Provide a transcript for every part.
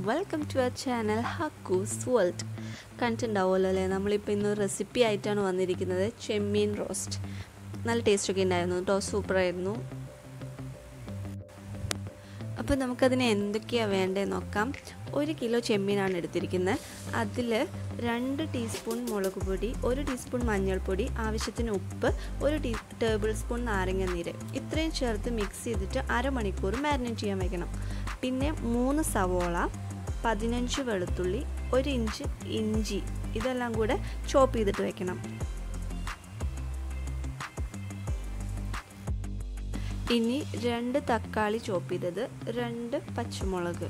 welcome to our channel Hakkus world കണ്ടിട്ടുണ്ടാവുമല്ലോ അല്ലേ നമ്മളിപ്പോൾ ഇന്ന് റെസിപ്പി ആയിട്ടാണ് വന്നിരിക്കുന്നത് ചെമ്മീൻ റോസ്റ്റ് നല്ല ടേസ്റ്റൊക്കെ ഉണ്ടായിരുന്നു കേട്ടോ സൂപ്പറായിരുന്നു അപ്പോൾ നമുക്കതിന് എന്തൊക്കെയാണ് വേണ്ടതെന്ന് നോക്കാം ഒരു കിലോ ചെമ്മീനാണ് എടുത്തിരിക്കുന്നത് അതിൽ രണ്ട് ടീസ്പൂൺ മുളക് പൊടി ഒരു ടീസ്പൂൺ മഞ്ഞൾപ്പൊടി ആവശ്യത്തിന് ഉപ്പ് ഒരു ടീ ടേബിൾ സ്പൂൺ നാരങ്ങ നീര് ഇത്രയും ചേർത്ത് മിക്സ് ചെയ്തിട്ട് അരമണിക്കൂർ മാരിനേറ്റ് ചെയ്യാൻ വെക്കണം പിന്നെ മൂന്ന് സവോള പതിനഞ്ച് വെളുത്തുള്ളി ഒരു ഇഞ്ച് ഇഞ്ചി ഇതെല്ലാം കൂടെ ചോപ്പ് ചെയ്തിട്ട് വെക്കണം ഇനി രണ്ട് തക്കാളി ചോപ്പ് ചെയ്തത് രണ്ട് പച്ചമുളക്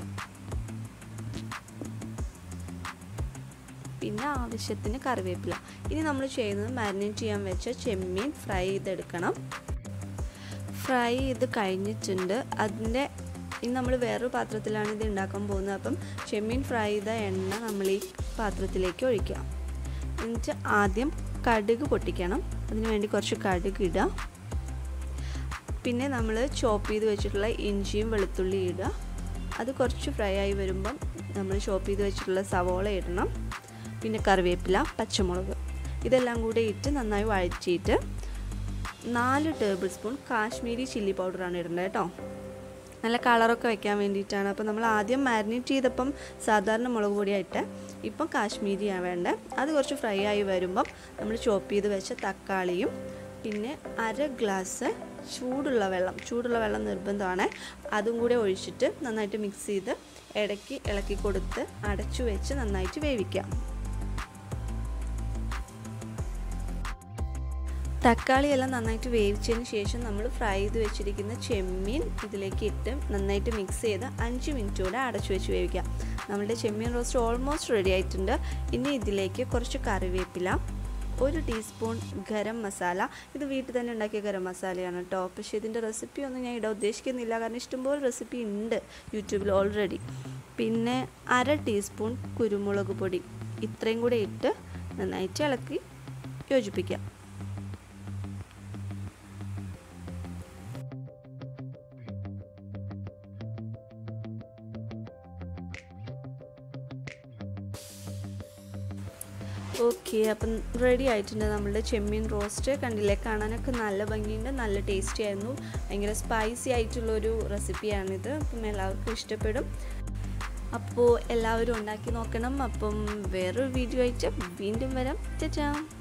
പിന്നെ ആവശ്യത്തിന് കറിവേപ്പില ഇനി നമ്മൾ ചെയ്യുന്നത് മാരിനേറ്റ് ചെയ്യാൻ വെച്ച ചെമ്മീൻ ഫ്രൈ ചെയ്തെടുക്കണം ഫ്രൈ ചെയ്ത് കഴിഞ്ഞിട്ടുണ്ട് അതിൻ്റെ ഇനി നമ്മൾ വേറൊരു പാത്രത്തിലാണ് ഇത് ഉണ്ടാക്കാൻ പോകുന്നത് അപ്പം ചെമ്മീൻ ഫ്രൈ ചെയ്ത എണ്ണ നമ്മൾ ഈ പാത്രത്തിലേക്ക് ഒഴിക്കുക എന്നിട്ട് ആദ്യം കടുക് പൊട്ടിക്കണം അതിന് വേണ്ടി കുറച്ച് കടുക് ഇടുക പിന്നെ നമ്മൾ ചോപ്പ് ചെയ്ത് വെച്ചിട്ടുള്ള ഇഞ്ചിയും വെളുത്തുള്ളി ഇടുക അത് കുറച്ച് ഫ്രൈ ആയി വരുമ്പം നമ്മൾ ചോപ്പ് ചെയ്ത് വെച്ചിട്ടുള്ള സവോള ഇടണം പിന്നെ കറിവേപ്പില പച്ചമുളക് ഇതെല്ലാം കൂടെ ഇട്ട് നന്നായി വഴറ്റിയിട്ട് നാല് ടേബിൾ സ്പൂൺ കാശ്മീരി ചില്ലി പൗഡറാണ് ഇടേണ്ടത് കേട്ടോ നല്ല കളറൊക്കെ വെക്കാൻ വേണ്ടിയിട്ടാണ് അപ്പോൾ നമ്മൾ ആദ്യം മാരിനേറ്റ് ചെയ്തപ്പം സാധാരണ മുളക് പൊടിയായിട്ട് ഇപ്പം കാശ്മീരിയാണ് വേണ്ടത് അത് കുറച്ച് ഫ്രൈ ആയി വരുമ്പം നമ്മൾ ചോപ്പ് ചെയ്ത് വെച്ച തക്കാളിയും പിന്നെ അര ഗ്ലാസ് ചൂടുള്ള വെള്ളം ചൂടുള്ള വെള്ളം നിർബന്ധമാണ് അതും കൂടെ ഒഴിച്ചിട്ട് നന്നായിട്ട് മിക്സ് ചെയ്ത് ഇടയ്ക്ക് ഇളക്കി കൊടുത്ത് അടച്ചു വെച്ച് നന്നായിട്ട് വേവിക്കാം തക്കാളി എല്ലാം നന്നായിട്ട് വേവിച്ചതിന് ശേഷം നമ്മൾ ഫ്രൈ ചെയ്ത് വെച്ചിരിക്കുന്ന ചെമ്മീൻ ഇതിലേക്ക് ഇട്ട് നന്നായിട്ട് മിക്സ് ചെയ്ത് അഞ്ച് മിനിറ്റ് കൂടെ അടച്ചു വെച്ച് വേവിക്കാം നമ്മളുടെ ചെമ്മീൻ റോസ്റ്റ് ഓൾമോസ്റ്റ് റെഡി ആയിട്ടുണ്ട് ഇനി ഇതിലേക്ക് കുറച്ച് കറിവേപ്പില ഒരു ടീസ്പൂൺ ഗരം മസാല ഇത് വീട്ടിൽ തന്നെ ഉണ്ടാക്കിയ ഗരം മസാലയാണ് കേട്ടോ പക്ഷേ ഇതിൻ്റെ റെസിപ്പി ഒന്നും ഞാൻ ഇടാൻ ഉദ്ദേശിക്കുന്നില്ല കാരണം ഇഷ്ടംപോലെ റെസിപ്പി ഉണ്ട് യൂട്യൂബിൽ ഓൾറെഡി പിന്നെ അര ടീസ്പൂൺ കുരുമുളക് പൊടി ഇത്രയും കൂടെ ഇട്ട് നന്നായിട്ട് ഇളക്കി യോജിപ്പിക്കാം ഓക്കെ അപ്പം റെഡി ആയിട്ടുണ്ട് നമ്മളുടെ ചെമ്മീൻ റോസ്റ്റ് കണ്ടില്ലേ കാണാനൊക്കെ നല്ല ഭംഗിയുണ്ട് നല്ല ടേസ്റ്റി ആയിരുന്നു ഭയങ്കര സ്പൈസി ആയിട്ടുള്ളൊരു റെസിപ്പിയാണിത് അപ്പം എല്ലാവർക്കും ഇഷ്ടപ്പെടും അപ്പോൾ എല്ലാവരും ഉണ്ടാക്കി നോക്കണം അപ്പം വേറൊരു വീഡിയോ ആയിട്ട് വീണ്ടും വരാം ചേച്ചാ